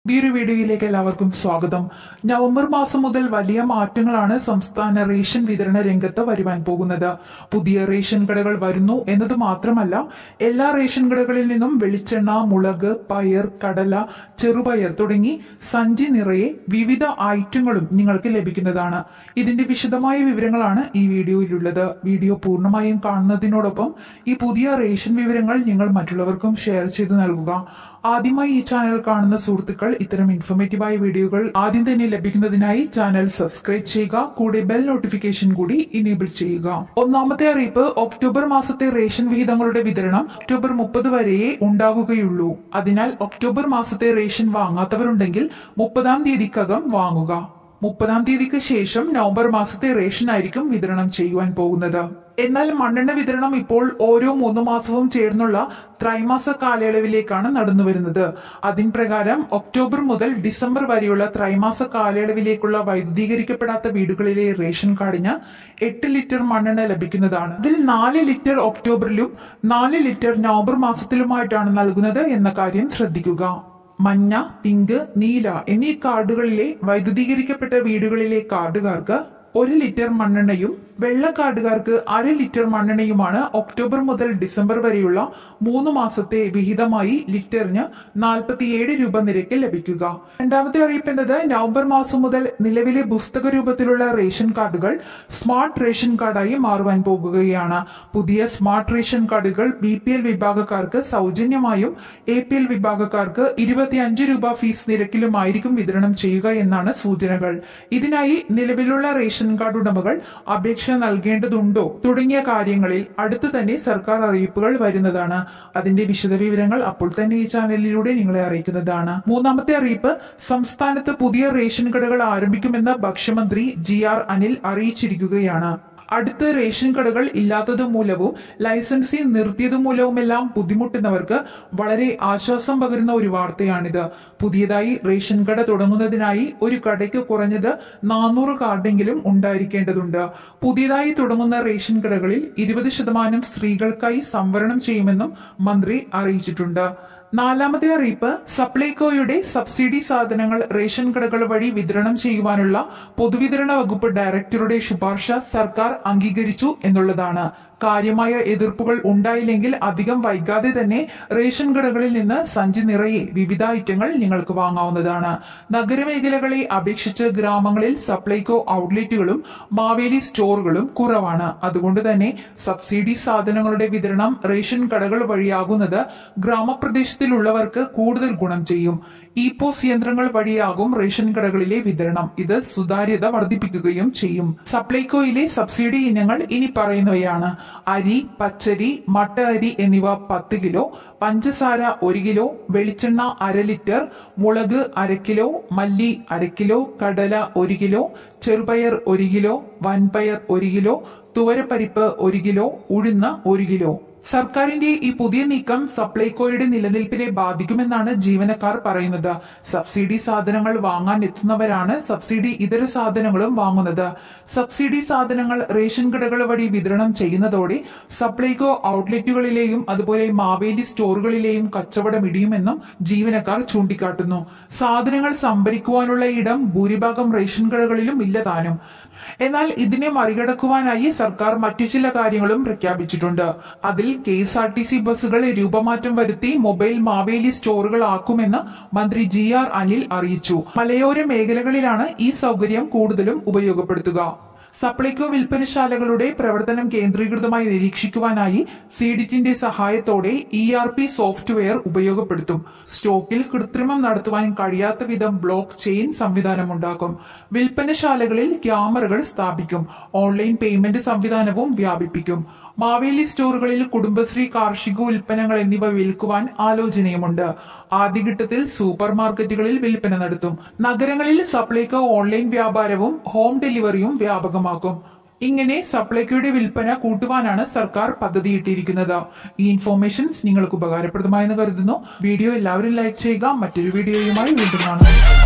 ഈ ഒരു വീഡിയോയിലേക്ക് എല്ലാവർക്കും സ്വാഗതം നവംബർ മാസം മുതൽ വലിയ മാറ്റങ്ങളാണ് സംസ്ഥാന റേഷൻ വിതരണ രംഗത്ത് വരുവാൻ പോകുന്നത് പുതിയ റേഷൻ കടകൾ വരുന്നു എന്നത് മാത്രമല്ല എല്ലാ റേഷൻ കടകളിൽ നിന്നും വെളിച്ചെണ്ണ മുളക് പയർ കടല ചെറുപയർ തുടങ്ങി സഞ്ചി നിറയെ വിവിധ ഐറ്റങ്ങളും നിങ്ങൾക്ക് ലഭിക്കുന്നതാണ് ഇതിന്റെ വിശദമായ വിവരങ്ങളാണ് ഈ വീഡിയോയിലുള്ളത് വീഡിയോ പൂർണ്ണമായും കാണുന്നതിനോടൊപ്പം ഈ പുതിയ റേഷൻ വിവരങ്ങൾ നിങ്ങൾ മറ്റുള്ളവർക്കും ഷെയർ ചെയ്ത് നൽകുക ആദ്യമായി ഈ ചാനൽ കാണുന്ന സുഹൃത്തുക്കൾ ഇത്തരം ഇൻഫോർമേറ്റീവായ വീഡിയോകൾ ആദ്യം തന്നെ ലഭിക്കുന്നതിനായി ചാനൽ സബ്സ്ക്രൈബ് ചെയ്യുക കൂടെ ബെൽ നോട്ടിഫിക്കേഷൻ കൂടി ഇനേബിൾ ചെയ്യുക ഒന്നാമത്തെ അറിയിപ്പ് ഒക്ടോബർ മാസത്തെ റേഷൻ വിഹിതങ്ങളുടെ വിതരണം ഒക്ടോബർ മുപ്പത് വരെയേ ഉണ്ടാകുകയുള്ളൂ അതിനാൽ ഒക്ടോബർ മാസത്തെ റേഷൻ വാങ്ങാത്തവരുണ്ടെങ്കിൽ മുപ്പതാം തീയതിക്കകം വാങ്ങുക മുപ്പതാം തീയതിക്ക് ശേഷം നവംബർ മാസത്തെ റേഷൻ ആയിരിക്കും വിതരണം ചെയ്യുവാൻ പോകുന്നത് എന്നാൽ മണ്ണെണ്ണ വിതരണം ഇപ്പോൾ ഓരോ മൂന്ന് മാസവും ചേർന്നുള്ള ത്രൈമാസ കാലയളവിലേക്കാണ് നടന്നുവരുന്നത് അതിൻ പ്രകാരം ഒക്ടോബർ മുതൽ ഡിസംബർ വരെയുള്ള ത്രൈമാസ കാലയളവിലേക്കുള്ള വൈദ്യുതീകരിക്കപ്പെടാത്ത വീടുകളിലെ റേഷൻ കാർഡിന് എട്ട് ലിറ്റർ മണ്ണെണ്ണ ലഭിക്കുന്നതാണ് ഇതിൽ നാല് ലിറ്റർ ഒക്ടോബറിലും നാല് ലിറ്റർ നവംബർ മാസത്തിലുമായിട്ടാണ് നൽകുന്നത് എന്ന കാര്യം ശ്രദ്ധിക്കുക മഞ്ഞ പിങ്ക് നീല എന്നീ കാർഡുകളിലെ വൈദ്യുതീകരിക്കപ്പെട്ട വീടുകളിലെ കാർഡുകാർക്ക് ഒരു ലിറ്റർ മണ്ണെണ്ണയും വെള്ള കാർഡുകാർക്ക് അര ലിറ്റർ മണ്ണെണ്ണയുമാണ് ഒക്ടോബർ മുതൽ ഡിസംബർ വരെയുള്ള മൂന്ന് മാസത്തെ വിഹിതമായി ലിറ്ററിന് നാൽപ്പത്തിയേഴ് രൂപ നിരക്കിൽ ലഭിക്കുക രണ്ടാമത്തെ അറിയിപ്പ് എന്നത് നവംബർ മാസം മുതൽ നിലവിലെ പുസ്തക രൂപത്തിലുള്ള റേഷൻ കാർഡുകൾ സ്മാർട്ട് റേഷൻ കാർഡായി മാറുവാൻ പോകുകയാണ് പുതിയ സ്മാർട്ട് റേഷൻ കാർഡുകൾ ബി പി എൽ വിഭാഗക്കാർക്ക് സൗജന്യമായും എ പി എൽ വിഭാഗക്കാർക്ക് ഇരുപത്തിയഞ്ച് രൂപ ഫീസ് നിരക്കിലുമായിരിക്കും വിതരണം ചെയ്യുക എന്നാണ് സൂചനകൾ ഇതിനായി നിലവിലുള്ള റേഷൻ കാർഡ് ഉടമകൾ അപേക്ഷ നൽകേണ്ടതുണ്ടോ തുടങ്ങിയ കാര്യങ്ങളിൽ അടുത്തു തന്നെ സർക്കാർ അറിയിപ്പുകൾ വരുന്നതാണ് അതിന്റെ വിശദവിവരങ്ങൾ അപ്പോൾ തന്നെ ഈ ചാനലിലൂടെ നിങ്ങളെ അറിയിക്കുന്നതാണ് മൂന്നാമത്തെ അറിയിപ്പ് സംസ്ഥാനത്ത് പുതിയ റേഷൻ കടകൾ ആരംഭിക്കുമെന്ന് ഭക്ഷ്യമന്ത്രി ജി ആർ അനിൽ അറിയിച്ചിരിക്കുകയാണ് അടുത്ത് റേഷൻ കടകൾ ഇല്ലാത്തത് മൂലവും ലൈസൻസി നിർത്തിയത് മൂലവുമെല്ലാം ബുദ്ധിമുട്ടുന്നവർക്ക് വളരെ ആശ്വാസം പകരുന്ന ഒരു വാർത്തയാണിത് പുതിയതായി റേഷൻ കട തുടങ്ങുന്നതിനായി ഒരു കടയ്ക്ക് കുറഞ്ഞത് നാനൂറ് കാർഡെങ്കിലും ഉണ്ടായിരിക്കേണ്ടതുണ്ട് പുതിയതായി തുടങ്ങുന്ന റേഷൻ കടകളിൽ ഇരുപത് ശതമാനം സ്ത്രീകൾക്കായി സംവരണം ചെയ്യുമെന്നും മന്ത്രി അറിയിച്ചിട്ടുണ്ട് നാലാമത്തെ അറിയിപ്പ് സപ്ലൈകോയുടെ സബ്സിഡി സാധനങ്ങൾ റേഷൻ കടകൾ വഴി വിതരണം ചെയ്യുവാനുള്ള പൊതുവിതരണ വകുപ്പ് ഡയറക്ടറുടെ ശുപാർശ സർക്കാർ അംഗീകരിച്ചു എന്നുള്ളതാണ് കാര്യമായ എതിർപ്പുകൾ ഉണ്ടായില്ലെങ്കിൽ അധികം വൈകാതെ തന്നെ റേഷൻ കടകളിൽ നിന്ന് സഞ്ചി നിറയെ വിവിധ ഐറ്റങ്ങൾ നിങ്ങൾക്ക് വാങ്ങാവുന്നതാണ് നഗരമേഖലകളെ അപേക്ഷിച്ച് ഗ്രാമങ്ങളിൽ സപ്ലൈകോ ഔട്ട്ലെറ്റുകളും മാവേലി സ്റ്റോറുകളും കുറവാണ് അതുകൊണ്ട് തന്നെ സബ്സിഡി സാധനങ്ങളുടെ വിതരണം റേഷൻ കടകൾ വഴിയാകുന്നത് ഗ്രാമപ്രദേശത്തിലുള്ളവർക്ക് കൂടുതൽ ഗുണം ചെയ്യും ഇ പോസ് യന്ത്രങ്ങൾ വഴിയാകും റേഷൻ കടകളിലെ വിതരണം ഇത് സുതാര്യത വർദ്ധിപ്പിക്കുകയും ചെയ്യും സപ്ലൈകോയിലെ സബ്സിഡി ഇനങ്ങൾ ഇനി പറയുന്നവയാണ് അരി പച്ചരി മട്ട അരി എന്നിവ പത്ത് കിലോ പഞ്ചസാര ഒരു കിലോ വെളിച്ചെണ്ണ അര ലിറ്റർ മുളക് അര കിലോ മല്ലി അര കിലോ കടല ഒരു കിലോ ചെറുപയർ ഒരു കിലോ വൻപയർ ഒരു കിലോ തുവരപ്പരിപ്പ് ഒരു കിലോ ഉഴുന്ന് ഒരു കിലോ സർക്കാരിന്റെ ഈ പുതിയ നീക്കം സപ്ലൈകോയുടെ നിലനിൽപ്പിനെ ബാധിക്കുമെന്നാണ് ജീവനക്കാർ പറയുന്നത് സബ്സിഡി സാധനങ്ങൾ വാങ്ങാൻ എത്തുന്നവരാണ് സബ്സിഡി ഇതര സാധനങ്ങളും വാങ്ങുന്നത് സബ്സിഡി സാധനങ്ങൾ റേഷൻ കടകൾ വഴി വിതരണം ചെയ്യുന്നതോടെ സപ്ലൈകോ ഔട്ട്ലെറ്റുകളിലെയും അതുപോലെ മാവേലി സ്റ്റോറുകളിലെയും കച്ചവടം ഇടിയുമെന്നും ജീവനക്കാർ ചൂണ്ടിക്കാട്ടുന്നു സാധനങ്ങൾ സംഭരിക്കുവാനുള്ള ഇടം ഭൂരിഭാഗം റേഷൻ കടകളിലും ഇല്ലതാനും എന്നാൽ ഇതിനെ മറികടക്കുവാനായി സർക്കാർ മറ്റു ചില കാര്യങ്ങളും പ്രഖ്യാപിച്ചിട്ടുണ്ട് അതിൽ K S R T C ബസ്സുകൾ രൂപമാറ്റം വരുത്തി മൊബൈൽ മാവേലി സ്റ്റോറുകളാക്കുമെന്ന് മന്ത്രി ജി ആർ അനിൽ അറിയിച്ചു മലയോര മേഖലകളിലാണ് ഈ സൗകര്യം കൂടുതലും ഉപയോഗപ്പെടുത്തുക സപ്ലൈകോ വിൽപ്പനശാലകളുടെ പ്രവർത്തനം കേന്ദ്രീകൃതമായി നിരീക്ഷിക്കുവാനായി സീഡിറ്റിന്റെ സഹായത്തോടെ ഇ ആർ പി സോഫ്റ്റ്വെയർ ഉപയോഗപ്പെടുത്തും സ്റ്റോക്കിൽ കൃത്രിമം നടത്തുവാൻ കഴിയാത്ത വിധം ബ്ലോക്ക് ചെയിൻ സംവിധാനമുണ്ടാക്കും വിൽപ്പനശാലകളിൽ ക്യാമറകൾ സ്ഥാപിക്കും ഓൺലൈൻ പേയ്മെന്റ് സംവിധാനവും വ്യാപിപ്പിക്കും മാവേലി സ്റ്റോറുകളിൽ കുടുംബശ്രീ കാർഷിക ഉൽപ്പന്നങ്ങൾ എന്നിവ വിൽക്കുവാൻ ആലോചനയുമുണ്ട് ആദ്യഘട്ടത്തിൽ സൂപ്പർ മാർക്കറ്റുകളിൽ വിൽപ്പന നടത്തും നഗരങ്ങളിൽ സപ്ലൈകോ ഓൺലൈൻ വ്യാപാരവും ഹോം ഡെലിവറിയും വ്യാപകമാക്കും ഇങ്ങനെ സപ്ലൈകോയുടെ വിൽപ്പന കൂട്ടുവാനാണ് സർക്കാർ പദ്ധതിയിട്ടിരിക്കുന്നത് ഈ ഇൻഫോർമേഷൻസ് നിങ്ങൾക്ക് ഉപകാരപ്രദമായെന്ന് കരുതുന്നു വീഡിയോ എല്ലാവരും ലൈക്ക് ചെയ്യുക മറ്റൊരു വീഡിയോയുമായി വീണ്ടും കാണാം